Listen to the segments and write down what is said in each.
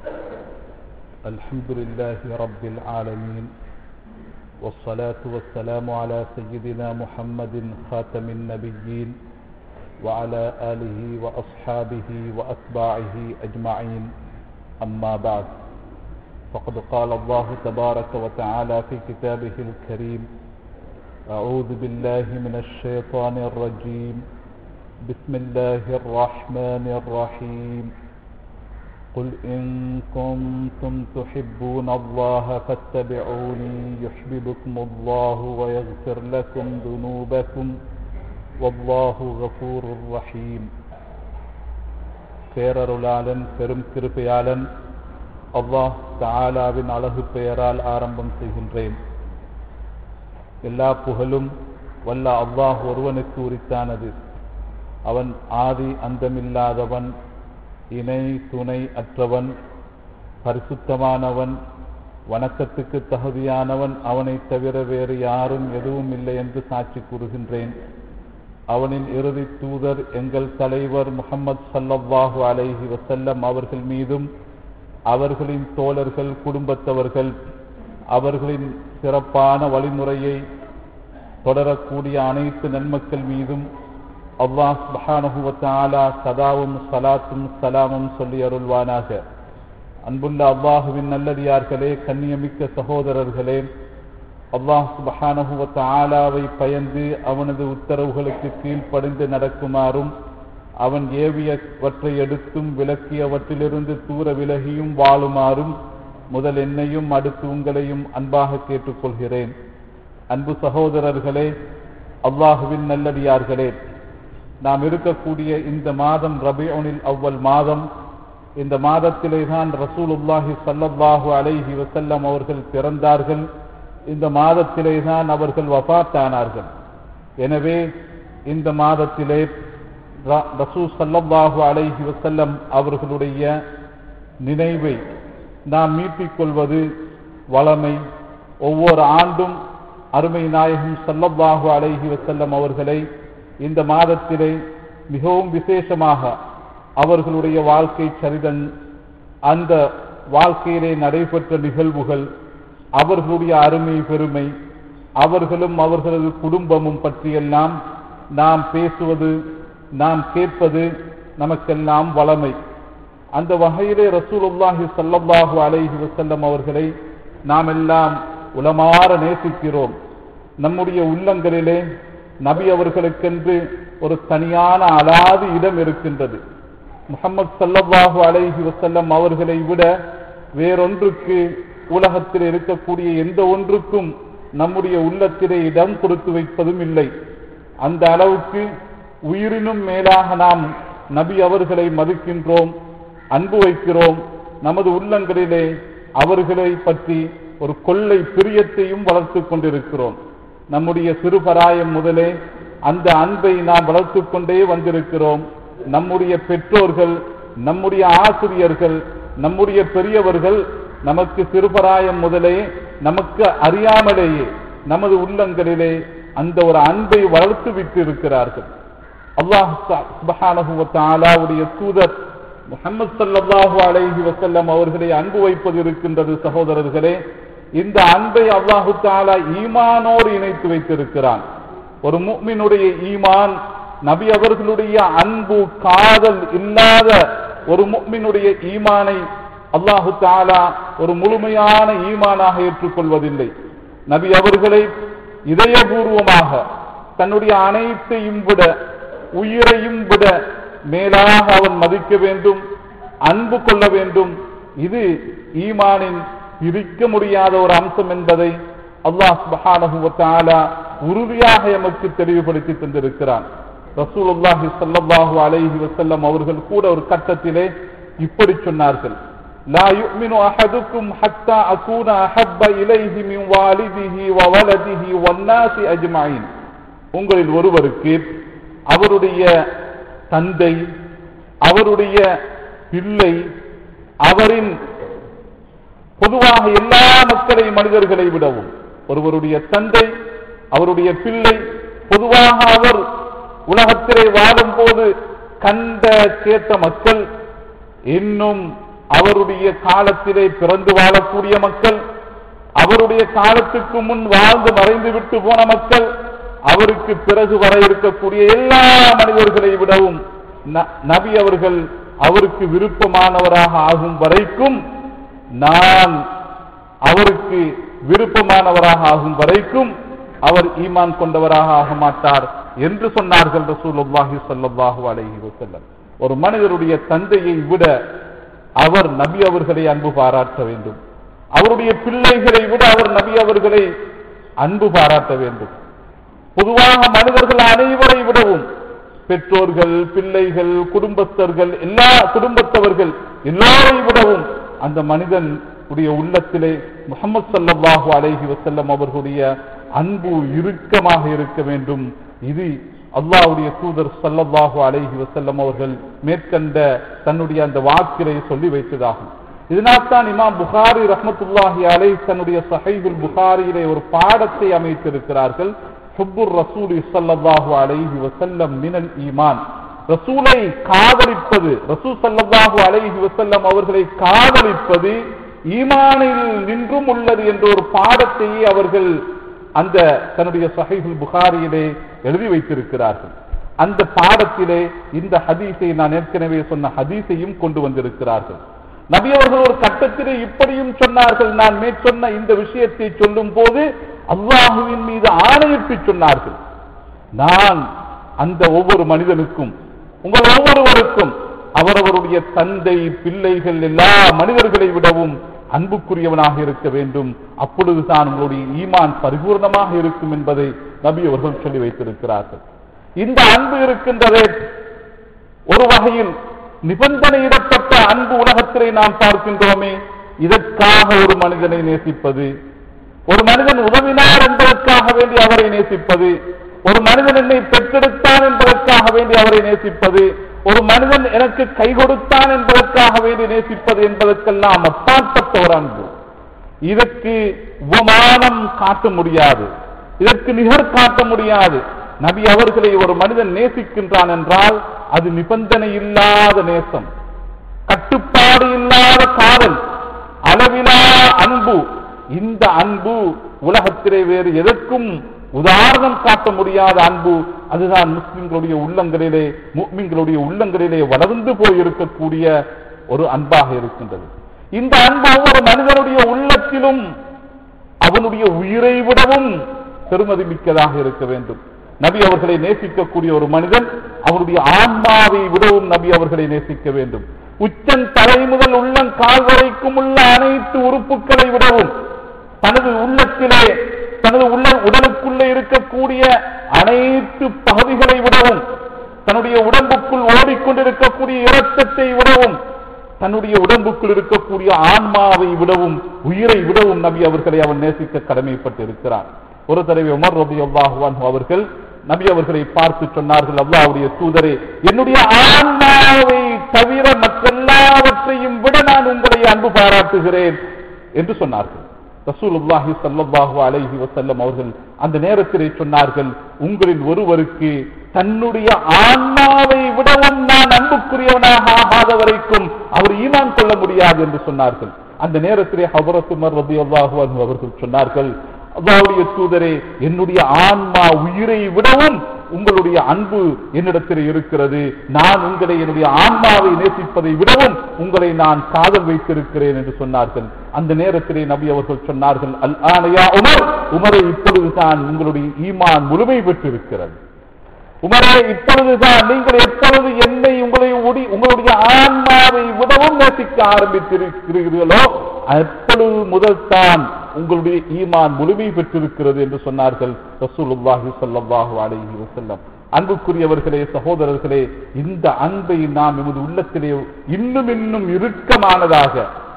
الحمد لله رب العالمين والصلاة والسلام على سيدنا محمد خاتم النبيين وعلى آله وأصحابه وأتباعه أجمعين أما بعد فقد قال الله تبارك وتعالى في كتابه الكريم أعوذ بالله من الشيطان الرجيم بسم الله الرحمن الرحيم قل إن كنتم تحبون الله فاتبعوني يحببكم الله ويغفر لكم ذنوبكم والله غفور رحيم பேரருளாளன் பெரும் கிருபையாளன் அல்லாஹ் தாலாவின் அழகு பெயரால் ஆரம்பம் செய்கின்றேன் எல்லா புகழும் வல்ல அல்லாஹ் ஒருவனுக்கு உரித்தானது அவன் ஆதி அந்தமில்லாதவன் இணை துணை அற்றவன் பரிசுத்தமானவன் வணக்கத்துக்கு தகுதியானவன் அவனை தவிர வேறு யாரும் எதுவும் இல்லை என்று சாட்சி கூறுகின்றேன் அவனின் இறுதி தூதர் எங்கள் தலைவர் முகமது சல்லல்லாஹு அலைஹி வசல்லம் அவர்கள் மீதும் அவர்களின் தோழர்கள் குடும்பத்தவர்கள் அவர்களின் சிறப்பான வழிமுறையை தொடரக்கூடிய அனைத்து நன்மக்கள் மீதும் அல்லாஹ் சுபஹானஹுவத்தாலா சதாவும் சலாத்தும் சலாமும் சொல்லி அருள்வானாக அன்புள்ள அல்லாஹுவின் நல்லடியார்களே கண்ணியமிக்க சகோதரர்களே அல்லாஹ் சுபஹானஹுவத்த ஆலாவை பயந்து அவனது உத்தரவுகளுக்கு கீழ்ப்படிந்து நடக்குமாறும் அவன் ஏவியவற்றை எடுத்தும் விளக்கியவற்றிலிருந்து தூர விலகியும் வாழுமாறும் முதல் என்னையும் அடுத்து உங்களையும் அன்பாக கேட்டுக்கொள்கிறேன் அன்பு சகோதரர்களே அல்லாஹுவின் நல்லடியார்களே நாம் இருக்கக்கூடிய இந்த மாதம் ரபியோனில் அவ்வல் மாதம் இந்த மாதத்திலே தான் ரசூலுல்லாஹி சல்லல்லாஹு அலைஹி வசல்லம் அவர்கள் பிறந்தார்கள் இந்த மாதத்திலே தான் அவர்கள் வபாத்தானார்கள் எனவே இந்த மாதத்திலே ரசூ சல்லல்லாஹு அலைஹி வசல்லம் அவர்களுடைய நினைவை நாம் மீட்டிக் கொள்வது வளமை ஒவ்வொரு ஆண்டும் அருமை நாயகம் சல்லல்லாஹு அலைஹி வசல்லம் அவர்களை இந்த மாதத்திலே மிகவும் விசேஷமாக அவர்களுடைய வாழ்க்கை சரிதன் அந்த வாழ்க்கையிலே நடைபெற்ற நிகழ்வுகள் அவர்களுடைய அருமை பெருமை அவர்களும் அவர்களது குடும்பமும் பற்றியெல்லாம் நாம் பேசுவது நாம் கேட்பது நமக்கெல்லாம் வளமை அந்த வகையிலே ரசூலுல்லாஹி சல்லல்லாஹு அலைஹி வசல்லம் அவர்களை நாம் எல்லாம் உளமாற நேசிக்கிறோம் நம்முடைய உள்ளங்களிலே நபி அவர்களுக்கென்று ஒரு தனியான அலாது இடம் இருக்கின்றது முகமது சல்லல்லாஹு அலைஹி வசல்லம் அவர்களை விட வேறொன்றுக்கு உலகத்தில் இருக்கக்கூடிய எந்த ஒன்றுக்கும் நம்முடைய உள்ளத்திலே இடம் கொடுத்து வைப்பதும் இல்லை அந்த அளவுக்கு உயிரினும் மேலாக நாம் நபி அவர்களை மதிக்கின்றோம் அன்பு வைக்கிறோம் நமது உள்ளங்களிலே அவர்களை பற்றி ஒரு கொள்ளை பிரியத்தையும் வளர்த்து கொண்டிருக்கிறோம் நம்முடைய சிறுபராயம் முதலே அந்த அன்பை நாம் வளர்த்து கொண்டே வந்திருக்கிறோம் நம்முடைய பெற்றோர்கள் நம்முடைய ஆசிரியர்கள் நம்முடைய பெரியவர்கள் நமக்கு சிறுபராயம் முதலே நமக்கு அறியாமலேயே நமது உள்ளங்களிலே அந்த ஒரு அன்பை வளர்த்து விட்டு இருக்கிறார்கள் அல்லாஹுடைய தூதர் முகமது சல்லாஹு அலைஹி வசல்லம் அவர்களை அன்பு வைப்பது இருக்கின்றது சகோதரர்களே இந்த அன்பை அல்லாஹு தாலா ஈமானோடு இணைத்து வைத்திருக்கிறான் ஒரு முக்மினுடைய ஈமான் நபி அவர்களுடைய அன்பு காதல் இல்லாத ஒரு முக்மினுடைய ஈமானை அல்லாஹு தாலா ஒரு முழுமையான ஈமானாக ஏற்றுக்கொள்வதில்லை நபி அவர்களை இதயபூர்வமாக தன்னுடைய அனைத்தையும் விட உயிரையும் விட மேலாக அவன் மதிக்க வேண்டும் அன்பு கொள்ள வேண்டும் இது ஈமானின் பிரிக்க முடியாத ஒரு அம்சம் என்பதை அல்லாஹ் சுபஹானஹுவத்தாலா உறுதியாக எமக்கு தெளிவுபடுத்தி தந்திருக்கிறான் ரசூலுல்லாஹி சல்லல்லாஹு அலைஹி வசல்லம் அவர்கள் கூட ஒரு கட்டத்திலே இப்படி சொன்னார்கள் لا يؤمن أحدكم حتى أكون أحب إليه من والده وولده والناس أجمعين உங்களில் ஒருவருக்கு அவருடைய தந்தை அவருடைய பிள்ளை அவரின் பொதுவாக எல்லா மக்களை மனிதர்களை விடவும் ஒருவருடைய தந்தை அவருடைய பிள்ளை பொதுவாக அவர் உலகத்திலே வாழும் போது கண்ட கேட்ட மக்கள் இன்னும் அவருடைய காலத்திலே பிறந்து வாழக்கூடிய மக்கள் அவருடைய காலத்துக்கு முன் வாழ்ந்து மறைந்து விட்டு போன மக்கள் அவருக்கு பிறகு வர இருக்கக்கூடிய எல்லா மனிதர்களை விடவும் ந- நபி அவர்கள் அவருக்கு விருப்பமானவராக ஆகும் வரைக்கும் நான் அவருக்கு விருப்பமானவராக ஆகும் வரைக்கும் அவர் ஈமான் கொண்டவராக ஆக மாட்டார் என்று சொன்னார்கள் ரசூலுல்லாஹி ஸல்லல்லாஹு அலைஹி வஸல்லம் ஒரு மனிதருடைய தந்தையை விட அவர் நபி அவர்களை அன்பு பாராட்ட வேண்டும் அவருடைய பிள்ளைகளை விட அவர் நபி அவர்களை அன்பு பாராட்ட வேண்டும் பொதுவாக மனிதர்கள் அனைவரை விடவும் பெற்றோர்கள் பிள்ளைகள் குடும்பஸ்தர்கள் எல்லா குடும்பத்தவர்கள் எல்லாரை விடவும் அந்த மனிதன் உடைய உள்ளத்திலே முகமது ஸல்லல்லாஹு அலைஹி வஸல்லம் அவர்களுடைய அன்பு இறுக்கமாக இருக்க வேண்டும் இது அல்லாஹ்வுடைய தூதர் ஸல்லல்லாஹு அலைஹி வஸல்லம் அவர்கள் மேற்கண்ட தன்னுடைய அந்த வாக்கிலே சொல்லி வைத்ததாகும் இதனால்தான் இமாம் புகாரி ரஹ்மத்துல்லாஹி அலைஹி தன்னுடைய சஹீஹுல் புகாரியிலே ஒரு பாடத்தை அமைத்திருக்கிறார்கள் ஹுப்புர் ரசூலி ஸல்லல்லாஹு அலைஹி வஸல்லம் மினல் ஈமான் ரசூலை காதலிப்பது ரசூல் ஸல்லல்லாஹு அலைஹி வஸல்லம் அவர்களை காதலிப்பது ஈமானில் நின்றும் உள்ளது என்ற ஒரு பாடத்தையே அவர்கள் அந்த தன்னுடைய சஹீஹுல் புகாரியிலே எழுதி வைத்திருக்கிறார்கள் அந்த பாடத்திலே இந்த ஹதீஸை நான் ஏற்கனவே சொன்ன ஹதீஸையும் கொண்டு வந்திருக்கிறார்கள் நபி அவர்கள் ஒரு கட்டத்திலே இப்படியும் சொன்னார்கள் நான் மேற்சொன்ன இந்த விஷயத்தை சொல்லும் போது அல்லாஹுவின் மீது ஆணையிட்டு சொன்னார்கள் நான் அந்த ஒவ்வொரு மனிதனுக்கும் உங்கள் ஒவ்வொருவருக்கும் அவரவருடைய தந்தை பிள்ளைகள் எல்லா மனிதர்களை விடவும் அன்புக்குரியவனாக இருக்க வேண்டும் அப்பொழுதுதான் உங்களுடைய ஈமான் பரிபூர்ணமாக இருக்கும் என்பதை நபி அவர்கள் சொல்லி வைத்திருக்கிறார்கள் இந்த அன்பு இருக்கின்றதே ஒரு வகையில் நிபந்தனையிடப்பட்ட அன்பு உலகத்திலே நாம் பார்க்கின்றோமே இதற்காக ஒரு மனிதனை நேசிப்பது ஒரு மனிதன் உதவினார் என்பதற்காக வேண்டி அவரை நேசிப்பது ஒரு மனிதன் என்னை பெற்றெடுத்தான் என்பதற்காக வேண்டி அவரை நேசிப்பது ஒரு மனிதன் எனக்கு கை கொடுத்தான் என்பதற்காக வேண்டி நேசிப்பது என்பதற்கெல்லாம் அப்பாற்பட்ட ஒரு அன்பு இதற்கு உபமானம் காட்ட முடியாது இதற்கு நிகர் காட்ட முடியாது நபி அவர்களை ஒரு மனிதன் நேசிக்கின்றான் என்றால் அது நிபந்தனை இல்லாத நேசம் கட்டுப்பாடு இல்லாத காதல் அளவிலா அன்பு இந்த அன்பு உலகத்திலே வேறு எதற்கும் உதாரணம் காட்ட முடியாத அன்பு அதுதான் முஸ்லிம்களுடைய உள்ளங்களிலே முஸ்லிம்களுடைய உள்ளங்களிலே வளர்ந்து போய் இருக்கக்கூடிய ஒரு அன்பாக இருக்கின்றது இந்த அன்பு ஒவ்வொரு மனிதனுடைய உள்ளத்திலும் அவனுடைய உயிரை விடவும் பெருமதி மிக்கதாக இருக்க வேண்டும் நபி அவர்களை நேசிக்கக்கூடிய ஒரு மனிதன் அவருடைய ஆன்மாவை விடவும் நபி அவர்களை நேசிக்க வேண்டும் உச்சன் தலை முதல் உள்ளம் கால் வரைக்கும் உள்ள அனைத்து உறுப்புகளை விடவும் தனது உள்ளத்திலே தனது உள்ள உடலுக்குள்ளே இருக்கக்கூடிய அனைத்து பகுதிகளை விடவும் தன்னுடைய உடம்புக்குள் ஓடிக்கொண்டிருக்கக்கூடிய இரத்தத்தை விடவும் தன்னுடைய உடம்புக்குள் இருக்கக்கூடிய ஆன்மாவை விடவும் உயிரை விடவும் நபி அவர்களை அவன் நேசிக்க கடமைப்பட்டிருக்கிறான் ஒரு தடவை உமர் ரபி அல்லாஹுவான் அவர்கள் நபி அவர்களை பார்த்து சொன்னார்கள் அல்லாஹ்வுடைய தூதரே என்னுடைய ஆன்மாவை தவிர மற்றெல்லாவற்றையும் விட நான் உங்களை அன்பு பாராட்டுகிறேன் என்று சொன்னார்கள் ரசூலுல்லாஹி ஸல்லல்லாஹு அலைஹி வஸல்லம் அவர்கள் அந்த நேரத்திலே சொன்னார்கள் உங்களில் ஒருவருக்கு தன்னுடைய ஆன்மாவை விடவும் நான் அன்புக்குரியவனாக ஆகாத வரைக்கும் அவர் ஈமான் கொள்ள முடியாது என்று சொன்னார்கள் அந்த நேரத்திலே ஹபரத் உமர் ரலியல்லாஹு அன்ஹு அவர்கள் சொன்னார்கள் அல்லாஹ்வுடைய தூதரே என்னுடைய ஆன்மா உயிரை விடவும் உங்களுடைய அன்பு என்னிடத்தில் இருக்கிறது நான் உங்களை என்னுடைய ஆன்மாவை நேசிப்பதை விடவும் உங்களை நான் காதல் வைத்திருக்கிறேன் என்று சொன்னார்கள் அந்த நேரத்திலே நபி அவர்கள் சொன்னார்கள் அல் ஆனையா உமர் உமரை இப்பொழுதுதான் உங்களுடைய ஈமான் முழுமை பெற்றிருக்கிறது உமரே இப்பொழுதுதான் நீங்கள் எப்பொழுது என்னை உங்களை உடி உங்களுடைய ஆன்மாவை விடவும் நேசிக்க ஆரம்பித்திருக்கிறீர்களோ அப்பொழுது முதல் தான் உங்களுடைய ஈமான் முழுமை பெற்றிருக்கிறது என்று சொன்னார்கள் ரசூலுல்லாஹி ஸல்லல்லாஹு அலைஹி வஸல்லம் அன்புக்குரியவர்களே சகோதரர்களே இந்த அன்பை நாம் எமது உள்ளத்திலே இன்னும் இன்னும் இறுக்கமானதாக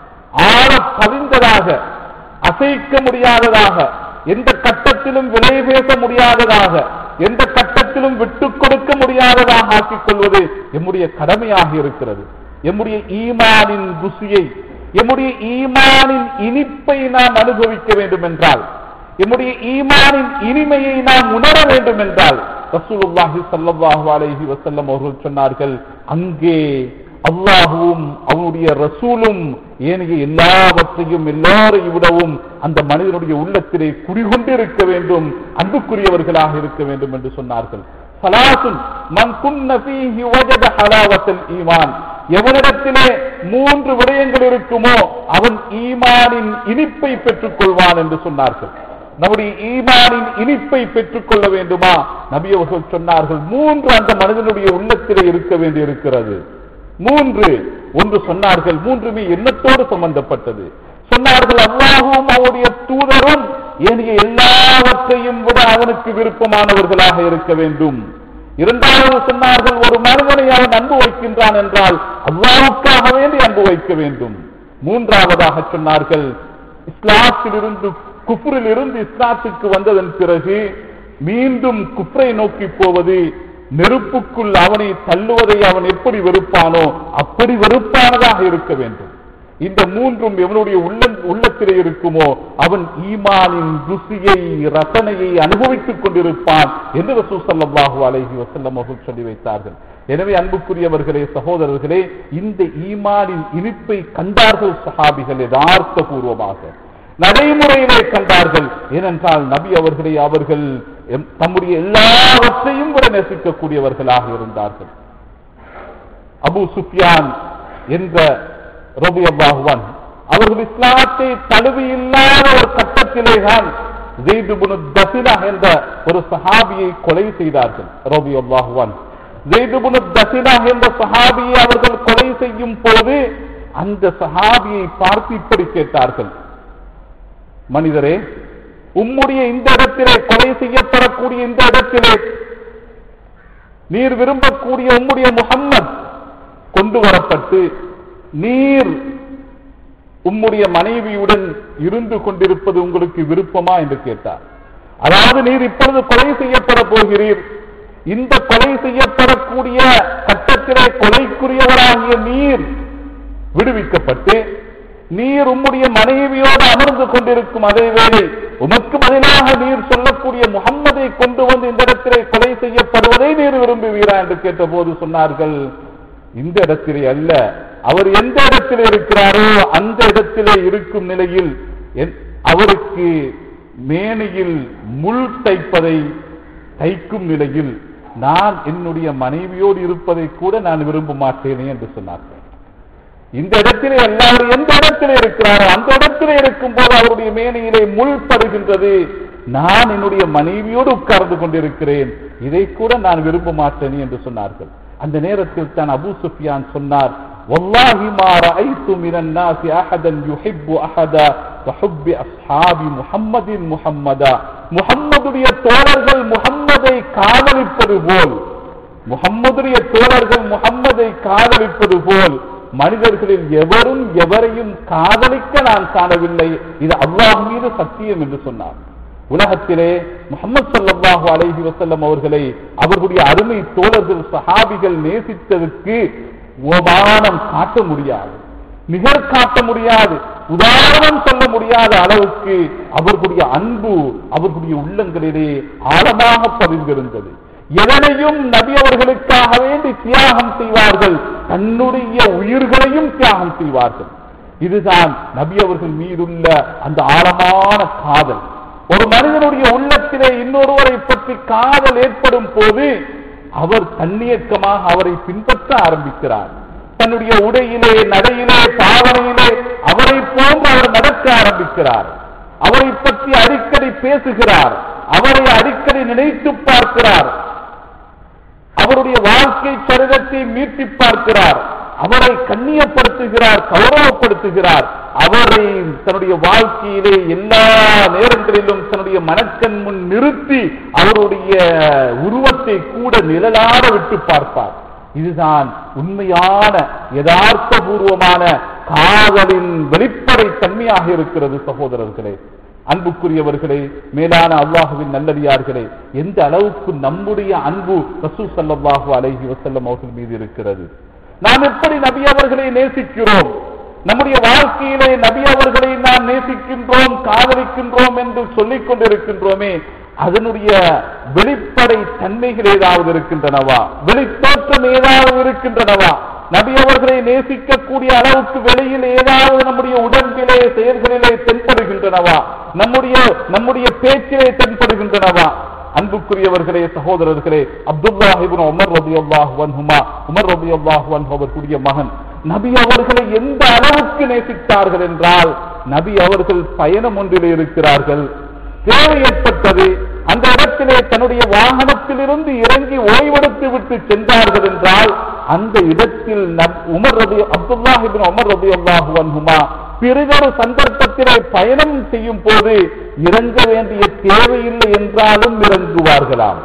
ஆழ பதிந்ததாக அசைக்க முடியாததாக எந்த கட்டத்திலும் விலை பேச முடியாததாக எந்த கட்டத்திலும் விட்டுக் கொடுக்க முடியாததாக ஆக்கிக் கொள்வது எம்முடைய கடமையாக இருக்கிறது எம்முடைய ஈமானின் ருசியை எம்முடைய ஈமானின் இனிப்பை நாம் அனுபவிக்க வேண்டும் என்றால் எம்முடைய ஈமானின் இனிமையை நாம் உணர வேண்டும் என்றால் ரசூலுல்லாஹி ஸல்லல்லாஹு அலைஹி வஸல்லம் அவர்கள் சொன்னார்கள் அங்கே அல்லாஹுவும் அவனுடைய ரசூலும் ஏனைய எல்லாவற்றையும் எல்லாரையும் விடவும் அந்த மனிதனுடைய உள்ளத்திலே குடிகொண்டிருக்க வேண்டும் அன்புக்குரியவர்களாக இருக்க வேண்டும் என்று சொன்னார்கள் சலாசுன் மன் குன்ன ஃபீஹி வஜத ஹலாவத்தல் ஈமான் எவனிடத்திலே மூன்று விடயங்கள் இருக்குமோ அவன் ஈமானின் இனிப்பை பெற்றுக் கொள்வான் என்று சொன்னார்கள் நம்முடைய ஈமானின் இனிப்பை பெற்றுக் கொள்ள வேண்டுமா நபி அவர்கள் சொன்னார்கள் மூன்று அந்த மனிதனுடைய உள்ளத்திலே இருக்க வேண்டி இருக்கிறது மூன்று ஒன்று சொன்னார்கள் மூன்றுமே எண்ணத்தோடு சம்பந்தப்பட்டது சொன்னார்கள் அல்லாஹும் அவருடைய தூதரும் ஏனைய எல்லாவற்றையும் விட அவனுக்கு விருப்பமானவர்களாக இருக்க வேண்டும் இரண்டாவது சொன்னார்கள் ஒரு மனிதனை அவன் அன்பு வைக்கின்றான் என்றால் அல்லாவுக்காக வேண்டி அன்பு வைக்க வேண்டும் மூன்றாவதாக சொன்னார்கள் இஸ்லாத்திலிருந்து குஃப்ரில் இருந்து இஸ்லாத்துக்கு வந்ததன் பிறகு மீண்டும் குஃப்ரை நோக்கி போவது நெருப்புக்குள் அவனை தள்ளுவதை அவன் எப்படி வெறுப்பானோ அப்படி வெறுப்பானதாக இருக்க வேண்டும் இந்த மூன்றும் எவனுடைய உள்ள உள்ளத்திலே இருக்குமோ அவன் ஈமானின் ருசியை ரசனையை அனுபவித்துக் கொண்டிருப்பான் என்று ரசூ ஸல்லல்லாஹு அலைஹி வஸல்லம் அவர்கள் சொல்லி வைத்தார்கள் எனவே அன்புக்குரியவர்களே சகோதரர்களே இந்த ஈமானின் இனிப்பை கண்டார்கள் சஹாபிகள் யதார்த்த பூர்வமாக நடைமுறையிலே கண்டார்கள் ஏனென்றால் நபி அவர்களை அவர்கள் எம்- தம்முடைய எல்லாவற்றையும் விட நேசிக்கக்கூடியவர்களாக இருந்தார்கள் அபு சுஃபியான் என்ற ரபி அல்லாஹுவான் அவர்கள் இஸ்லாத்தை தழுவி இல்லாத ஒரு கட்டத்திலே தான் தசினா என்ற ஒரு சஹாபியை கொலை செய்தார்கள் ரபி அல்லாஹுவான் ஜெய்துபுனு தசினா என்ற சஹாபியை அவர்கள் கொலை செய்யும் போது அந்த சஹாபியை பார்த்து இப்படி கேட்டார்கள் மனிதரே உம்முடைய இந்த இடத்திலே கொலை செய்யப்படக்கூடிய இந்த இடத்திலே நீர் விரும்பக்கூடிய உம்முடைய முகம்மது கொண்டு வரப்பட்டு நீர் உம்முடைய மனைவியுடன் இருந்து கொண்டிருப்பது உங்களுக்கு விருப்பமா என்று கேட்டார் அதாவது நீர் இப்பொழுது கொலை செய்யப்பட போகிறீர் இந்த கொலை செய்யப்படக்கூடிய கட்டத்திலே கொலைக்குரியவராகிய நீர் விடுவிக்கப்பட்டு நீர் உம்முடைய மனைவியோடு அமர்ந்து கொண்டிருக்கும் அதே வேளை உமக்கு பதிலாக நீர் சொல்லக்கூடிய முகம்மதை கொண்டு வந்து இந்த இடத்திலே கொலை செய்யப்படுவதை நீர் விரும்புவீரா என்று கேட்டபோது சொன்னார்கள் இந்த இடத்திலே அல்ல அவர் எந்த இடத்திலே இருக்கிறாரோ அந்த இடத்திலே இருக்கும் நிலையில் என்- அவருக்கு மேனையில் முள் தைப்பதை தைக்கும் நிலையில் நான் என்னுடைய மனைவியோடு இருப்பதை கூட நான் விரும்ப மாட்டேனே என்று சொன்னார்கள் இந்த இடத்திலே எல்லாரும் எந்த இடத்திலே இருக்கிறாரோ அந்த இடத்திலே இருக்கும் போது அவருடைய மேனையிலே முள் படுகின்றது நான் என்னுடைய மனைவியோடு உட்கார்ந்து கொண்டிருக்கிறேன் இதை கூட நான் விரும்ப மாட்டேன் என்று சொன்னார்கள் அந்த நேரத்தில் தான் அபூ சுஃபியான் சொன்னார் والله ما رأيت من الناس أحدا يحب أحدا كحب أصحاب محمد محمدا முஹம்மதுடைய தோழர்கள் முஹம்மதை காதலிப்பது போல் முஹம்மதுடைய தோழர்கள் முஹம்மதை காதலிப்பது போல் மனிதர்களில் எவரும் எவரையும் காதலிக்க நான் காணவில்லை இது அல்லாஹ் மீது சத்தியம் என்று சொன்னார் உலகத்திலே முகமது ஸல்லல்லாஹு அலைஹி வஸல்லம் அவர்களை அவர்களுடைய அருமை தோழர்கள் சஹாபிகள் நேசித்ததற்கு உபமானம் காட்ட முடியாது நிகர் காட்ட முடியாது உதாரணம் சொல்ல முடியாத அளவுக்கு அவர்களுடைய அன்பு அவர்களுடைய உள்ளங்களிலே ஆழமாக பதிந்திருந்தது எதனையும் நபி அவர்களுக்காக வேண்டி தியாகம் செய்வார்கள் தன்னுடைய உயிர்களையும் தியாகம் செய்வார்கள் இதுதான் நபி அவர்கள் மீதுள்ள அந்த ஆழமான காதல் ஒரு மனிதனுடைய உள்ளத்திலே இன்னொருவரை பற்றி காதல் ஏற்படும் போது அவர் தன்னியக்கமாக அவரை பின்பற்ற ஆரம்பிக்கிறார் தன்னுடைய உடையிலே நடையிலே பாவனையிலே அவரை போன்று அவர் நடக்க ஆரம்பிக்கிறார் அவரை பற்றி அடிக்கடி பேசுகிறார் அவரை அடிக்கடி நினைத்து பார்க்கிறார் அவருடைய வாழ்க்கை சரிதத்தை மீட்டி பார்க்கிறார் அவரை கண்ணியப்படுத்துகிறார் கௌரவப்படுத்துகிறார் அவரை தன்னுடைய வாழ்க்கையிலே எல்லா நேரங்களிலும் தன்னுடைய மனக்கண் முன் நிறுத்தி அவருடைய உருவத்தை கூட நிழலாட விட்டு பார்ப்பார் இதுதான் உண்மையான யதார்த்தபூர்வமான காதலின் வெளிப்படை தன்மையாக இருக்கிறது சகோதரர்களே அன்புக்குரியவர்களே மேலான அல்லாஹுவின் நல்லடியார்களே எந்த அளவுக்கு நம்முடைய அன்பு ரசூ ஸல்லல்லாஹு அலைஹி வஸல்லம் அவர்கள் மீது இருக்கிறது நாம் எப்படி நபி அவர்களை நேசிக்கிறோம் நம்முடைய வாழ்க்கையிலே நபி அவர்களை நாம் நேசிக்கின்றோம் காதலிக்கின்றோம் என்று சொல்லிக் கொண்டிருக்கின்றோமே அதனுடைய வெளிப்படை தன்மைகள் ஏதாவது இருக்கின்றனவா வெளித்தோற்றம் ஏதாவது இருக்கின்றனவா நபி அவர்களை நேசிக்கக்கூடிய அளவுக்கு வெளியில் ஏதாவது நம்முடைய உடம்பிலே செயல்களிலே தென்படுகின்றனவா நம்முடைய நம்முடைய பேச்சிலே தென்படுகின்றனவா அன்புக்குரியவர்களே சகோதரர்களே அப்துல்லா இப்னு உமர் ரலியல்லாஹு அன்ஹுமா உமர் ரலியல்லாஹு அன்ஹு அவர்களுடைய மகன் நபி அவர்களை எந்த அளவுக்கு நேசித்தார்கள் என்றால் நபி அவர்கள் பயணம் ஒன்றிலே இருக்கிறார்கள் தேவை ஏற்பட்டது அந்த இடத்திலே தன்னுடைய வாகனத்திலிருந்து இறங்கி ஓய்வெடுத்து விட்டு சென்றார்கள் என்றால் அந்த இடத்தில் நப்- உமர் ரபி அப்துல்லா இப்னு உமர் ரபி அல்லாஹு அன்ஹுமா பிறிதொரு சந்தர்ப்பத்திலே பயணம் செய்யும் போது இறங்க வேண்டிய தேவையில்லை என்றாலும் இறங்குவார்களாம்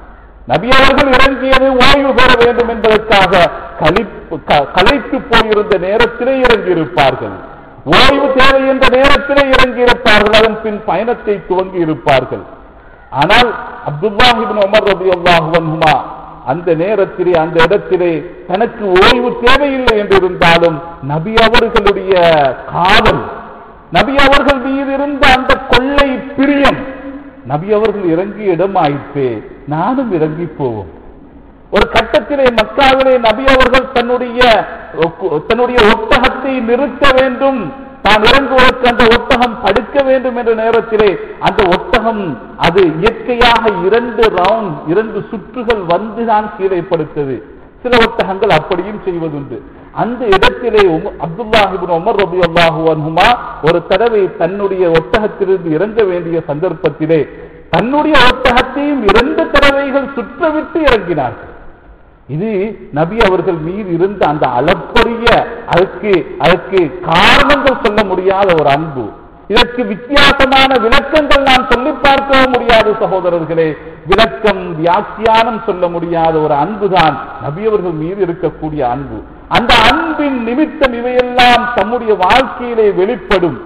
நபி அவர்கள் இறங்கியது ஓய்வு பெற வேண்டும் என்பதற்காக கழிப்பு க- களைத்து போயிருந்த நேரத்திலே இறங்கியிருப்பார்கள் ஓய்வு தேவை என்ற நேரத்திலே இறங்கியிருப்பார்கள் அதன் பின் பயணத்தை துவங்கி இருப்பார்கள் ஆனால் அப்துல்லாஹிபின் உமர் ரபியுல்லாஹு அன்ஹுமா அந்த நேரத்திலே அந்த இடத்திலே தனக்கு ஓய்வு தேவையில்லை என்று இருந்தாலும் நபி அவர்களுடைய காதல் நபி அவர்கள் மீது இருந்த அந்த கொள்ளை பிரியம் நபி அவர்கள் இறங்கிய இடம் ஆயிற்றே நானும் இறங்கி போவோம் ஒரு கட்டத்திலே மக்காவிலே நபி அவர்கள் தன்னுடைய தன்னுடைய ஒட்டகத்தை நிறுத்த வேண்டும் தான் இறங்குவதற்கு அந்த ஒட்டகம் படுக்க வேண்டும் என்ற நேரத்திலே அந்த ஒட்டகம் அது இயற்கையாக இரண்டு ரவுண்ட் இரண்டு சுற்றுகள் வந்துதான் கீழே படுத்தது சில ஒட்டகங்கள் அப்படியும் செய்வதுண்டு அந்த இடத்திலே உம- அப்துல்லாஹிபின் உமர் ரபி அல்லாஹு அன்ஹுமா ஒரு தடவை தன்னுடைய ஒட்டகத்திலிருந்து இறங்க வேண்டிய சந்தர்ப்பத்திலே தன்னுடைய ஒட்டகத்தையும் இரண்டு தடவைகள் சுற்றவிட்டு இறங்கினார்கள் இது நபி அவர்கள் மீது இருந்த அந்த அளப்பரிய அதற்கு அதற்கு காரணங்கள் சொல்ல முடியாத ஒரு அன்பு இதற்கு வித்தியாசமான விளக்கங்கள் நாம் சொல்லி பார்க்கவும் முடியாது சகோதரர்களே விளக்கம் வியாக்கியானம் சொல்ல முடியாத ஒரு அன்புதான் நபி அவர்கள் மீது இருக்கக்கூடிய அன்பு அந்த அன்பின் நிமித்தம் இவையெல்லாம் தம்முடைய வாழ்க்கையிலே வெளிப்படும்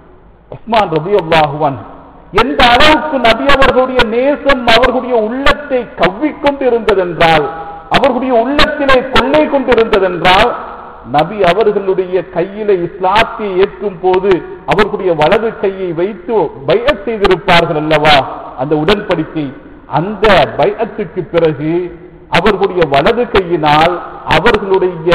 உஸ்மான் ரபி அல்லாஹுவான் எந்த அளவுக்கு நபி அவர்களுடைய நேசம் அவர்களுடைய உள்ளத்தை கவ்விக்கொண்டு இருந்ததென்றால் அவர்களுடைய உள்ளத்திலே கொள்ளை கொண்டிருந்ததென்றால் நபி அவர்களுடைய கையிலே இஸ்லாத்தை ஏற்கும் போது அவர்களுடைய வலது கையை வைத்து பையத் செய்திருப்பார்கள் அல்லவா அந்த உடன்படிக்கை அந்த பையத்துக்கு பிறகு அவர்களுடைய வலது கையினால் அவர்களுடைய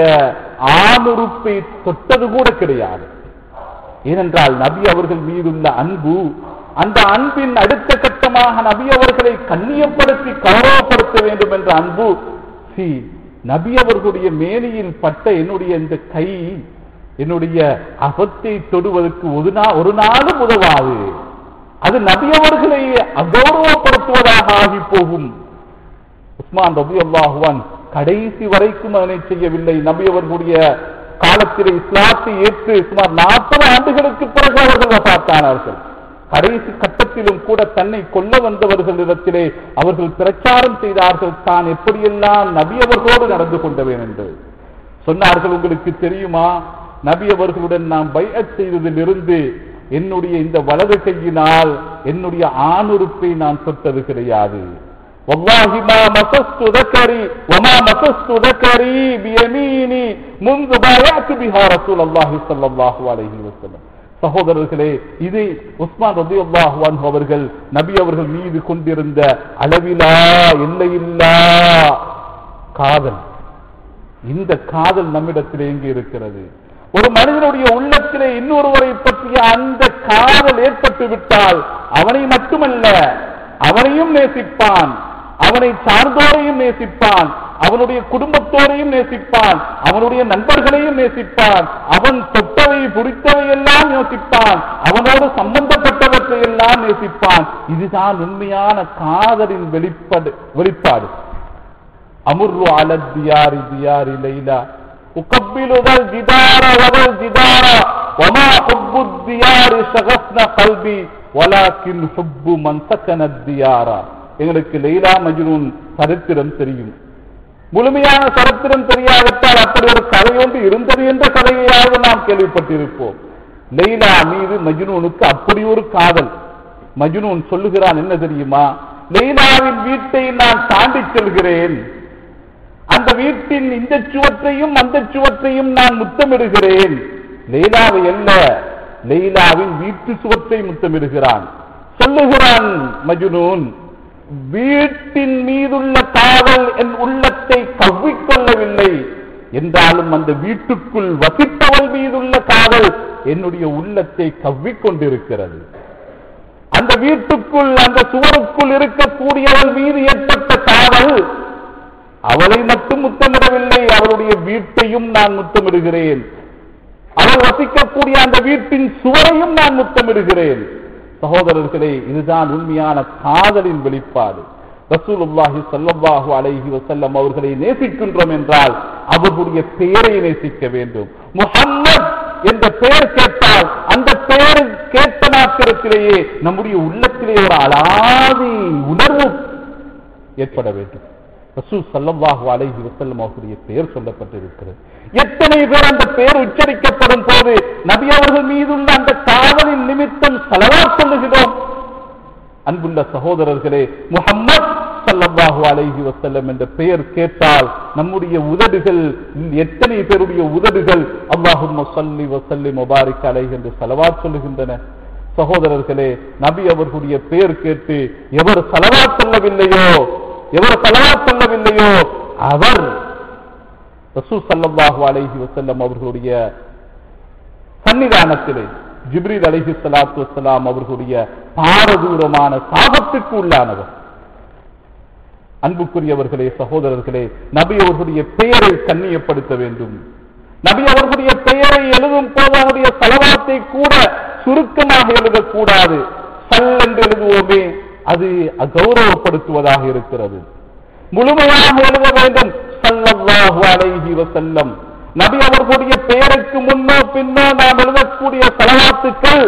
ஆணுறுப்பை தொட்டது கூட கிடையாது ஏனென்றால் நபி அவர்கள் மீதுள்ள அன்பு அந்த அன்பின் அடுத்த கட்டமாக நபி அவர்களை கண்ணியப்படுத்தி கௌரவப்படுத்த வேண்டும் என்ற அன்பு சி நபி அவர்களுடைய மேனியில் பட்ட என்னுடைய இந்த கை என்னுடைய அகத்தை தொடுவதற்கு ஒரு நா ஒரு நாளும் உதவாது அது நபி அவர்களை அகௌரவப்படுத்துவதாக ஆகி போகும் உஸ்மான் ரபி அல்லாஹுவான் கடைசி வரைக்கும் அதனை செய்யவில்லை நபி அவர்களுடைய காலத்திலே இஸ்லாத்தை ஏற்று சுமார் நாற்பது ஆண்டுகளுக்கு பிறகு அவர்கள் வபாத்தானார்கள் கடைசி கட்டத்திலும் கூட தன்னை கொல்ல வந்தவர்களிடத்திலே அவர்கள் பிரச்சாரம் செய்தார்கள் தான் எப்படியெல்லாம் நபி அவர்களோடு நடந்து கொண்டவேன் என்று சொன்னார்கள் உங்களுக்கு தெரியுமா நபி அவர்களுடன் நாம் பைஅத் செய்ததிலிருந்து என்னுடைய இந்த வலது கையினால் என்னுடைய ஆணுறுப்பை நான் தொட்டது கிடையாது والله ما مسست ذكري وما مسست ذكري بيميني منذ بايعت بها رسول الله صلى الله عليه وسلم சகோதரர்களே இது உஸ்மான் ரதியுல்லாஹு அன்ஹு அவர்கள் நபி அவர்கள் மீது கொண்டிருந்த அளவிலா எல்லையில்லா காதல் இந்த காதல் நம்மிடத்திலே எங்கே இருக்கிறது ஒரு மனிதனுடைய உள்ளத்திலே இன்னொருவரை பற்றிய அந்த காதல் ஏற்பட்டு விட்டால் அவனை மட்டுமல்ல அவனையும் நேசிப்பான் அவனை சார்ந்தோரையும் நேசிப்பான் அவனுடைய குடும்பத்தோரையும் நேசிப்பான் அவனுடைய நண்பர்களையும் நேசிப்பான் அவன் தொட்டவை புரித்தவை எல்லாம் யோசிப்பான் அவனோடு சம்பந்தப்பட்டவற்றை எல்லாம் நேசிப்பான் இதுதான் உண்மையான காதலின் வெளிப்பாடு வெளிப்பாடு أمر على الديار ديار ليلى أقبل ذا الجدار وذا الجدار وما حب الديار شغفنا قلبي ولكن حب من سكن الديار எங்களுக்கு லைலா மஜ்னூன் சரித்திரம் தெரியும் முழுமையான சரித்திரம் தெரியாவிட்டால் அப்படி ஒரு கதை ஒன்று இருந்தது என்ற கதையாவது நாம் கேள்விப்பட்டிருப்போம் லைலா மீது மஜ்னூனுக்கு அப்படி ஒரு காதல் மஜ்னூன் சொல்லுகிறான் என்ன தெரியுமா லைலாவின் வீட்டை நான் தாண்டி செல்கிறேன் அந்த வீட்டின் இந்த சுவற்றையும் அந்த சுவற்றையும் நான் முத்தமிடுகிறேன் லெய்லாவை அல்ல லெய்லாவின் வீட்டு சுவற்றை முத்தமிடுகிறான் சொல்லுகிறான் மஜுனூன் வீட்டின் மீதுள்ள காதல் என் உள்ளத்தை கவ்விக்கொள்ளவில்லை என்றாலும் அந்த வீட்டுக்குள் வசிப்பவள் மீதுள்ள காதல் என்னுடைய உள்ளத்தை கவ்விக் கொண்டிருக்கிறது அந்த வீட்டுக்குள் அந்த சுவருக்குள் இருக்கக்கூடியவள் மீது ஏற்பட்ட காதல் அவளை மட்டும் முத்தமிடவில்லை அவளுடைய வீட்டையும் நான் முத்தமிடுகிறேன் அவள் வசிக்கக்கூடிய அந்த வீட்டின் சுவரையும் நான் முத்தமிடுகிறேன் சகோதரர்களே இதுதான் உண்மையான காதலின் வெளிப்பாடு ரசூலுல்லாஹி ஸல்லல்லாஹு அலைஹி வஸல்லம் அவர்களை நேசிக்கின்றோம் என்றால் அவர்களுடைய பெயரை நேசிக்க வேண்டும் முஹம்மத் என்ற பெயர் கேட்டால் அந்த பெயர் கேட்ட மாத்திரத்திலேயே நம்முடைய உள்ளத்திலே ஒரு அலாதி உணர்வு ஏற்பட வேண்டும் ரசூல் ஸல்லல்லாஹு அலைஹி வஸல்லம் அவர்களுடைய பெயர் சொல்லப்பட்டிருக்கிறது எத்தனை பேர் அந்த பெயர் உச்சரிக்கப்படும் போது நபி அவர்கள் மீதுள்ள அந்த காதலின் நிமித்தம் செலவாக் சொல்லுகிறோம் அன்புள்ள சகோதரர்களே முஹம்மத் ஸல்லல்லாஹு அலைஹி வஸல்லம் என்ற பெயர் கேட்டால் நம்முடைய உதடுகள் எத்தனை பேருடைய உதடுகள் அல்லாஹும்ம ஸல்லி வஸல்லிம் முபாரிக் அலைஹி என்று ஸலவாத் சொல்லுகின்றன சகோதரர்களே நபி அவர்களுடைய பெயர் கேட்டு எவர் ஸலவாத் சொல்லவில்லையோ எவர் ஸலவாத் சொல்லவில்லையோ அவர் ரசூல் ஸல்லல்லாஹு அலைஹி வஸல்லம் அவர்களுடைய சன்னிதானத்திலே ஜிப்ரீல் அலைஹி ஸலாத்து வஸலாம் அவர்களுடைய பாரதூரமான சாபத்துக்கு உள்ளானவர் அன்புக்குரியவர்களே சகோதரர்களே நபி அவர்களுடைய பெயரை கண்ணியப்படுத்த வேண்டும் நபி அவர்களுடைய பெயரை எழுதும் போது அவருடைய செலவாத்தை கூட சுருக்கமாக எழுதக்கூடாது சல் என்று எழுதுவோமே அது அகௌரவப்படுத்துவதாக இருக்கிறது முழுமையாக எழுத வேண்டும் ஸல்லல்லாஹு அலைஹி வஸல்லம் நபி அவர்களுடைய பெயருக்கு முன்னோ பின்னோ நாம் எழுதக்கூடிய செலவாத்துக்கள்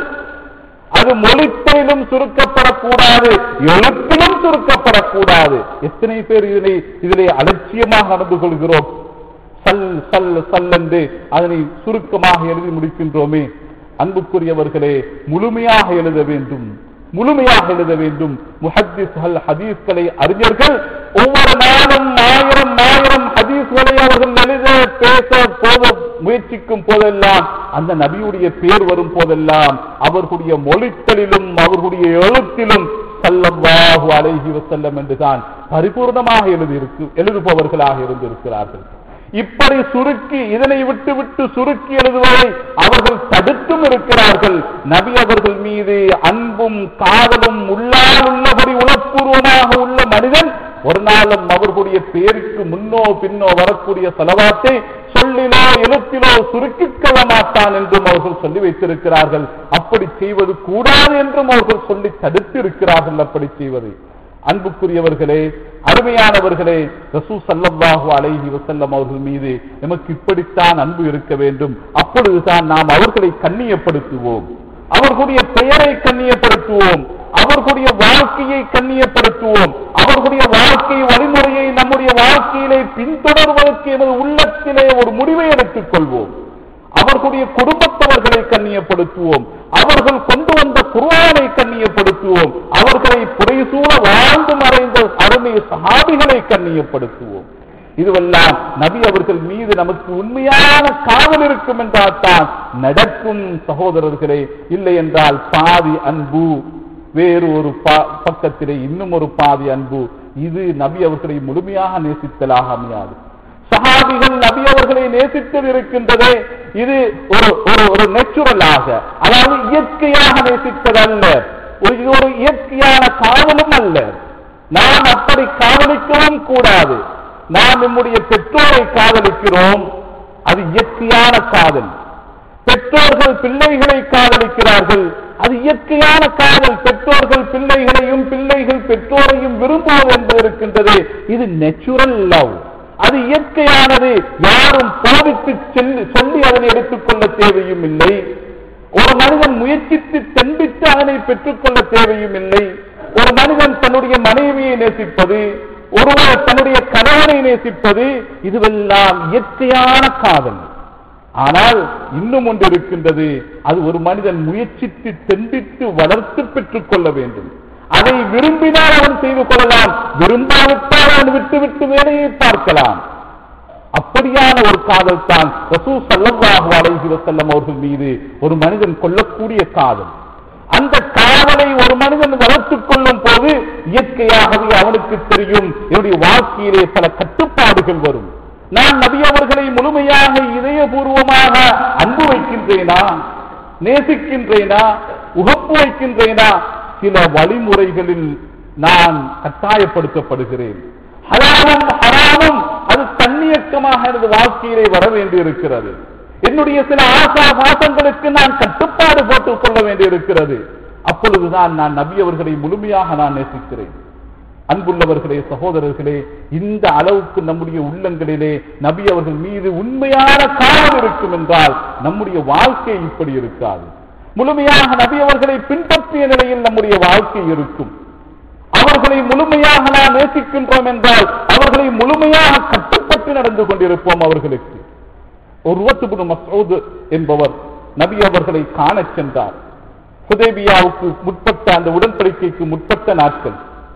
அது மொழிப்பையிலும் சுருக்கப்படக்கூடாது எழுத்திலும் சுருக்கப்படக்கூடாது எத்தனை பேர் இதனை இதிலே அலட்சியமாக நடந்து கொள்கிறோம் சல் சல் சல் என்று அதனை சுருக்கமாக எழுதி முடிக்கின்றோமே அன்புக்குரியவர்களே முழுமையாக எழுத வேண்டும் முழுமையாக எழுத வேண்டும் முஹத்திஸ்கள் ஹதீஸ்களை அறிஞர்கள் ஒவ்வொரு நாளும் ஆயிரம் ஆயிரம் ஹதீஸ்களை அவர்கள் எழுத பேச போத முயற்சிக்கும் போதெல்லாம் அந்த நபியுடைய பேர் வரும் போதெல்லாம் அவர்களுடைய மொழிகளிலும் அவர்களுடைய எழுத்திலும் சல்லல்லாஹு அலைஹி வஸல்லம் என்றுதான் பரிபூர்ணமாக எழுதியிருக்கு எழுதுபவர்களாக இருந்திருக்கிறார்கள் இப்படி சுருக்கி இதனை விட்டு விட்டு சுருக்கி எழுதுவதை அவர்கள் தடுத்தும் இருக்கிறார்கள் நபி அவர்கள் மீது அன்பும் காதலும் உள்ளால் உள்ளபடி உளப்பூர்வமாக உள்ள மனிதன் ஒரு நாளும் அவர்களுடைய பேருக்கு முன்னோ பின்னோ வரக்கூடிய செலவாத்தை சொல்லிலோ எழுத்திலோ சுருக்கிக் கொள்ள மாட்டான் என்றும் அவர்கள் சொல்லி வைத்திருக்கிறார்கள் அப்படி செய்வது கூடாது என்றும் அவர்கள் சொல்லி தடுத்து இருக்கிறார்கள் அப்படி செய்வது அன்புக்குரியவர்களே அருமையானவர்களே ரசூ சல்லல்லாஹு அலைஹி வஸல்லம் அவர்கள் மீது நமக்கு இப்படித்தான் அன்பு இருக்க வேண்டும் அப்பொழுதுதான் நாம் அவர்களை கண்ணியப்படுத்துவோம் அவர்களுடைய பெயரை கண்ணியப்படுத்துவோம் அவர்களுடைய வாழ்க்கையை கண்ணியப்படுத்துவோம் அவர்களுடைய வாழ்க்கை வழிமுறையை நம்முடைய வாழ்க்கையிலே பின்தொடர்வதற்கு எமது உள்ளத்திலே ஒரு முடிவை எடுத்துக் கொள்வோம் அவர்களுடைய குடும்பத்தவர்களை கண்ணியப்படுத்துவோம் அவர்கள் கொண்டு வந்த குர்ஆனை கண்ணியப்படுத்துவோம் அவர்களை புடைசூழ வாழ்ந்து மறைந்த அருமை சஹாபிகளை கண்ணியப்படுத்துவோம் இதுவெல்லாம் நபி அவர்கள் மீது நமக்கு உண்மையான காதல் இருக்கும் என்றால் தான் நடக்கும் சகோதரர்களே இல்லை என்றால் பாதி அன்பு வேறு ஒரு பா- பக்கத்திலே இன்னும் ஒரு பாதி அன்பு இது நபி அவர்களை முழுமையாக நேசித்தலாக அமையாது சஹாபிகள் நபி அவர்களை நேசித்தது இருக்கின்றதே இது ஒரு ஒரு ஒரு நேச்சுரலாக அதாவது இயற்கையாக நேசித்ததல்ல ஒரு இது ஒரு இயற்கையான காவலும் அல்ல நாம் அப்படி காதலிக்கவும் கூடாது நாம் நம்முடைய பெற்றோரை காதலிக்கிறோம் அது இயற்கையான காதல் பெற்றோர்கள் பிள்ளைகளை காதலிக்கிறார்கள் அது இயற்கையான காதல் பெற்றோர்கள் பிள்ளைகளையும் பிள்ளைகள் பெற்றோரையும் விரும்புவது என்பது இருக்கின்றது இது நேச்சுரல் லவ் அது இயற்கையானது யாரும் போதித்து சொல்லி சொல்லி அதனை எடுத்துக்கொள்ள தேவையும் இல்லை ஒரு மனிதன் முயற்சித்து தெம்பித்து அதனை பெற்றுக்கொள்ள தேவையும் இல்லை ஒரு மனிதன் தன்னுடைய மனைவியை நேசிப்பது ஒருவர் தன்னுடைய கணவனை நேசிப்பது இதுவெல்லாம் இயற்கையான காதல் ஆனால் இன்னும் ஒன்று இருக்கின்றது அது ஒரு மனிதன் முயற்சித்து தெண்டித்து வளர்த்து பெற்றுக் கொள்ள வேண்டும் அதை விரும்பினால் அவன் செய்து கொள்ளலாம் விரும்பாவிட்டால் அவன் விட்டு விட்டு வேலையை பார்க்கலாம் அப்படியான ஒரு காதல் தான் ரசூ சல்லல்லாஹு அலைஹி வஸல்லம் அவர்கள் மீது ஒரு மனிதன் கொள்ளக்கூடிய காதல் அந்த காதலை ஒரு மனிதன் வளர்த்துக் கொள்ளும் போது இயற்கையாகவே அவனுக்கு தெரியும் என்னுடைய வாழ்க்கையிலே பல கட்டுப்பாடுகள் வரும் நான் நபி அவர்களை முழுமையாக இதயபூர்வமாக அன்பு வைக்கின்றேனா நேசிக்கின்றேனா உகப்பு வைக்கின்றேனா சில வழிமுறைகளில் நான் கட்டாயப்படுத்தப்படுகிறேன் ஹலாலும் ஹராமும் அது தன்னியக்கமாக எனது வாழ்க்கையிலே வர வேண்டியிருக்கிறது என்னுடைய சில ஆசா பாசங்களுக்கு நான் கட்டுப்பாடு போட்டுக் கொள்ள வேண்டியிருக்கிறது அப்பொழுதுதான் நான் நபி அவர்களை முழுமையாக நான் நேசிக்கிறேன் அன்புள்ளவர்களே சகோதரர்களே இந்த அளவுக்கு நம்முடைய உள்ளங்களிலே நபி அவர்கள் மீது உண்மையான காவல் இருக்கும் என்றால் நம்முடைய வாழ்க்கை இப்படி இருக்காது முழுமையாக நபி அவர்களை பின்பற்றிய நிலையில் நம்முடைய வாழ்க்கை இருக்கும் அவர்களை முழுமையாக நாம் நேசிக்கின்றோம் என்றால் அவர்களை முழுமையாக கட்டுப்பட்டு நடந்து கொண்டிருப்போம் அவர்களுக்கு ஒரு மசூத் என்பவர் நபி அவர்களை காணச் சென்றார் ஹுதேபியாவுக்கு முற்பட்ட அந்த உடன்படிக்கைக்கு முற்பட்ட நாட்கள்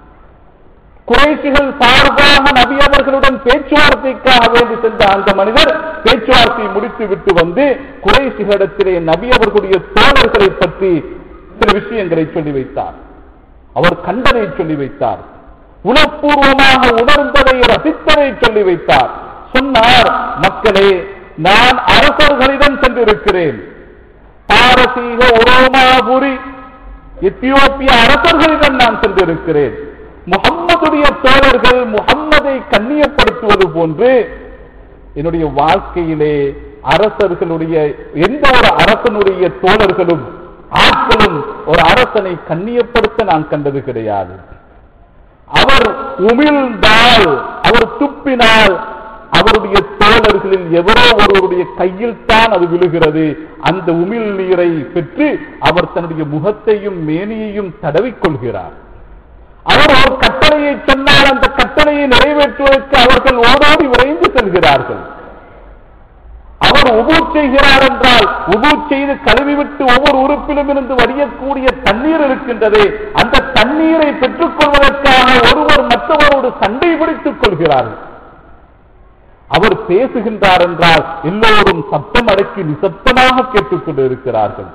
குறைசிகள் சார்பாக நபி அவர்களுடன் பேச்சுவார்த்தைக்காக வேண்டி சென்ற அந்த மனிதர் பேச்சுவார்த்தையை முடித்து விட்டு வந்து குறைசிகளிடத்திலே நபி அவர்களுடைய தோழர்களை பற்றி சில விஷயங்களை சொல்லி வைத்தார் அவர் கண்டதை சொல்லி வைத்தார் உணப்பூர்வமாக உணர்ந்ததை ரசித்ததை சொல்லி வைத்தார் சொன்னார் மக்களே நான் அரசர்களிடம் சென்றிருக்கிறேன் பாரசீக உரோமாபுரி எத்தியோப்பிய அரசர்களிடம் நான் சென்றிருக்கிறேன் முகம்மதுடைய தோழர்கள் முகம்மதை கண்ணியப்படுத்துவது போன்று என்னுடைய வாழ்க்கையிலே அரசர்களுடைய எந்த ஒரு அரசனுடைய தோழர்களும் ஆட்களும் ஒரு அரசனை கண்ணியப்படுத்த நான் கண்டது கிடையாது அவர் உமிழ்ந்தால் அவர் துப்பினால் அவருடைய தோழர்களில் எவரோ ஒருவருடைய கையில் தான் அது விழுகிறது அந்த உமிழ் நீரை பெற்று அவர் தன்னுடைய முகத்தையும் மேனியையும் தடவிக்கொள்கிறார் அவர் ஒரு கட்டளையை சொன்னால் அந்த கட்டளையை நிறைவேற்றுவதற்கு அவர்கள் ஓடோடி விரைந்து செல்கிறார்கள் அவர் உபு செய்கிறார் என்றால் உபு செய்து கழுவிவிட்டு ஒவ்வொரு உறுப்பிலும் இருந்து வடியக்கூடிய தண்ணீர் இருக்கின்றது அந்த தண்ணீரை பெற்றுக் கொள்வதற்காக ஒருவர் மற்றவரோடு சண்டை பிடித்துக் கொள்கிறார்கள் அவர் பேசுகின்றார் என்றால் எல்லோரும் சத்தம் அடக்கி நிசப்தமாக கேட்டுக் கொண்டிருக்கிறார்கள்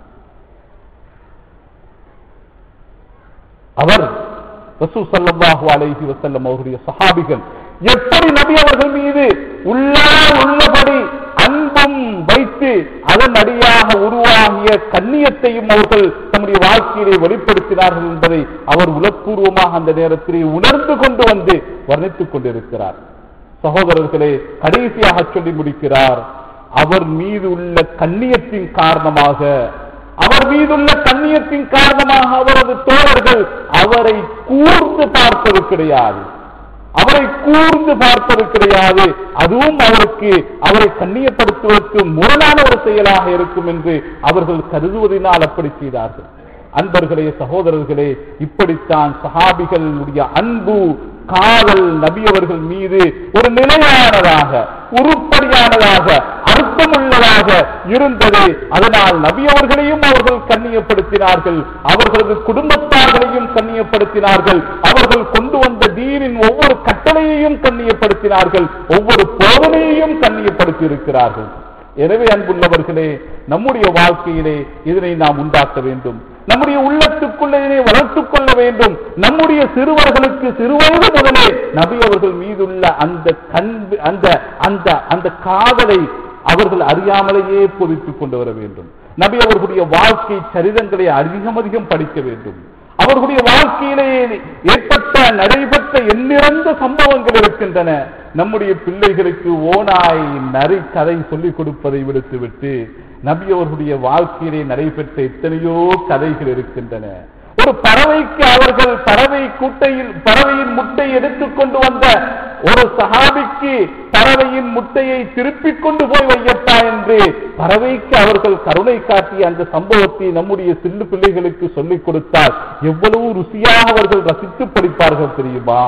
அவர் ரசூ சல்லாஹூ அலைஹி வசல்லம் அவருடைய சஹாபிகள் எப்படி நபி அவர்கள் மீது உள்ளா உள்ளபடி அன்பும் வைத்து அதன் அடியாக உருவாகிய கண்ணியத்தையும் அவர்கள் தம்முடைய வாழ்க்கையிலே வெளிப்படுத்தினார்கள் என்பதை அவர் உலப்பூர்வமாக அந்த நேரத்திலே உணர்ந்து கொண்டு வந்து வர்ணித்துக் கொண்டிருக்கிறார் சகோதரர்களே கடைசியாக சொல்லி முடிக்கிறார் அவர் மீது உள்ள கண்ணியத்தின் காரணமாக அவர் மீதுள்ள கண்ணியத்தின் காரணமாக அவரது தோழர்கள் அவரை கூர்ந்து பார்ப்பது கிடையாது அவரை கூர்ந்து பார்ப்பது கிடையாது அதுவும் அவருக்கு அவரை கண்ணியப்படுத்துவதற்கு முரணான ஒரு செயலாக இருக்கும் என்று அவர்கள் கருதுவதனால் அப்படி செய்தார்கள் அன்பர்களே சகோதரர்களே இப்படித்தான் சஹாபிகளுடைய அன்பு காதல் நபி அவர்கள் மீது ஒரு நிலையானதாக உருப்படியானதாக அர்த்தமுள்ளதாக இருந்தது அதனால் நபி அவர்களையும் அவர்கள் கண்ணியப்படுத்தினார்கள் அவர்களது குடும்பத்தார்களையும் கண்ணியப்படுத்தினார்கள் அவர்கள் கொண்டு வந்த தீனின் ஒவ்வொரு கட்டளையையும் கண்ணியப்படுத்தினார்கள் ஒவ்வொரு போதனையையும் கண்ணியப்படுத்தி இருக்கிறார்கள் எனவே அன்புள்ளவர்களே நம்முடைய வாழ்க்கையிலே இதனை நாம் உண்டாக்க வேண்டும் நம்முடைய உள்ளத்துக்குள்ளே இதனை வளர்த்துக் கொள்ள வேண்டும் நம்முடைய சிறுவர்களுக்கு சிறுவயது முதலே நபி அவர்கள் மீதுள்ள அந்த கண்பு அந்த அந்த அந்த காதலை அவர்கள் அறியாமலேயே பொதித்துக் கொண்டு வர வேண்டும் நபி அவர்களுடைய வாழ்க்கை சரிதங்களை அதிகம் அதிகம் படிக்க வேண்டும் அவர்களுடைய வாழ்க்கையிலே ஏற்பட்ட நடைபெற்ற எண்ணிறந்த சம்பவங்கள் இருக்கின்றன நம்முடைய பிள்ளைகளுக்கு ஓனாய் நரி கதை சொல்லிக் கொடுப்பதை விடுத்துவிட்டு நபி அவர்களுடைய வாழ்க்கையிலே நடைபெற்ற எத்தனையோ கதைகள் இருக்கின்றன ஒரு பறவைக்கு அவர்கள் பறவை கூட்டையில் பறவையின் முட்டை எடுத்துக் கொண்டு வந்த ஒரு சஹாபிக்கு பறவையின் முட்டையை திருப்பிக் கொண்டு போய் வையப்பா என்று பறவைக்கு அவர்கள் கருணை காட்டிய அந்த சம்பவத்தை நம்முடைய சிறு பிள்ளைகளுக்கு சொல்லிக் கொடுத்தால் எவ்வளவு ருசியாக அவர்கள் ரசித்து படிப்பார்கள் தெரியுமா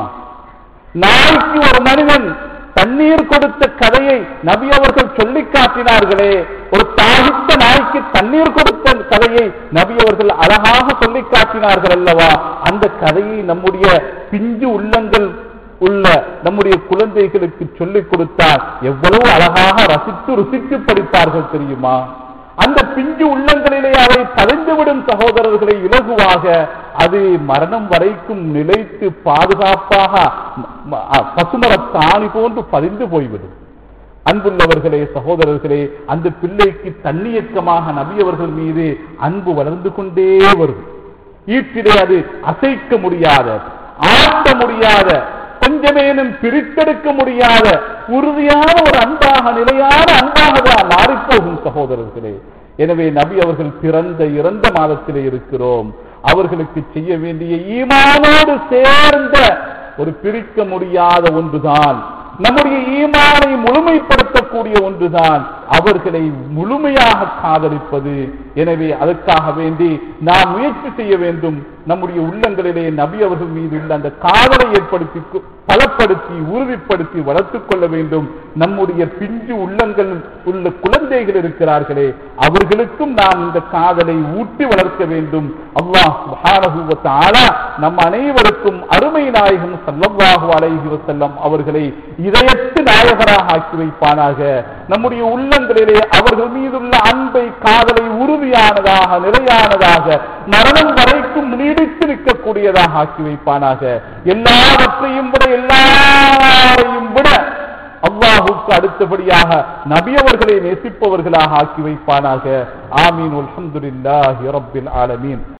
நாய்க்கு ஒரு மனிதன் தண்ணீர் கொடுத்த கதையை நபி அவர்கள் சொல்லி காட்டினார்களே ஒரு தாகித்த நாய்க்கு தண்ணீர் கொடுத்த கதையை நபி அவர்கள் அழகாக சொல்லி காட்டினார்கள் அல்லவா அந்த கதையை நம்முடைய பிஞ்சு உள்ளங்கள் உள்ள நம்முடைய குழந்தைகளுக்கு சொல்லிக் கொடுத்தால் எவ்வளவு அழகாக ரசித்து ருசித்து படிப்பார்கள் தெரியுமா அந்த பிஞ்சு உள்ளங்களிலே அவை பதிந்துவிடும் சகோதரர்களை இலகுவாக அது மரணம் வரைக்கும் நிலைத்து பாதுகாப்பாக பசுமர தாணி போன்று பதிந்து போய்விடும் அன்புள்ளவர்களே சகோதரர்களே அந்த பிள்ளைக்கு தன்னியக்கமாக நபி அவர்கள் மீது அன்பு வளர்ந்து கொண்டே வருது ஈட்டிலே அது அசைக்க முடியாத ஆட்ட முடியாத கொஞ்சமேனும் பிரித்தெடுக்க முடியாத உறுதியான ஒரு அன்பாக நிலையான அன்பாக தான் மாறிப்போகும் சகோதரர்களே எனவே நபி அவர்கள் பிறந்த இறந்த மாதத்திலே இருக்கிறோம் அவர்களுக்கு செய்ய வேண்டிய ஈமானோடு சேர்ந்த ஒரு பிரிக்க முடியாத ஒன்றுதான் நம்முடைய ஈமானை முழுமைப்படுத்தக்கூடிய ஒன்றுதான் அவர்களை முழுமையாக காதலிப்பது எனவே அதற்காக வேண்டி நாம் முயற்சி செய்ய வேண்டும் நம்முடைய உள்ளங்களிலே நபி அவர்கள் மீது உள்ள அந்த காதலை ஏற்படுத்தி கு- பலப்படுத்தி உறுதிப்படுத்தி வளர்த்துக் கொள்ள வேண்டும் நம்முடைய பிஞ்சு உள்ளங்கள் உள்ள குழந்தைகள் இருக்கிறார்களே அவர்களுக்கும் நாம் இந்த காதலை ஊட்டி வளர்க்க வேண்டும் அல்லாஹ் சுப்ஹானஹு வ தஆலா நம் அனைவருக்கும் அருமை நாயகம் ஸல்லல்லாஹு அலைஹி வஸல்லம் அவர்களை இதயத்து நாயகராக ஆக்கி வைப்பானாக நம்முடைய உள்ளங்களிலே அவர்கள் மீதுள்ள அன்பை காதலை உறுதியானதாக நிலையானதாக மரணம் வரைக்கும் நீடித்து நிற்கக்கூடியதாக ஆக்கி வைப்பானாக எல்லாவற்றையும் விட எல்லாரையும் விட அல்லாஹுக்கு அடுத்தபடியாக நபியவர்களை நேசிப்பவர்களாக ஆக்கி வைப்பானாக ஆமீன் அல்ஹம்துலில்லாஹி ரப்பில் ஆலமீன்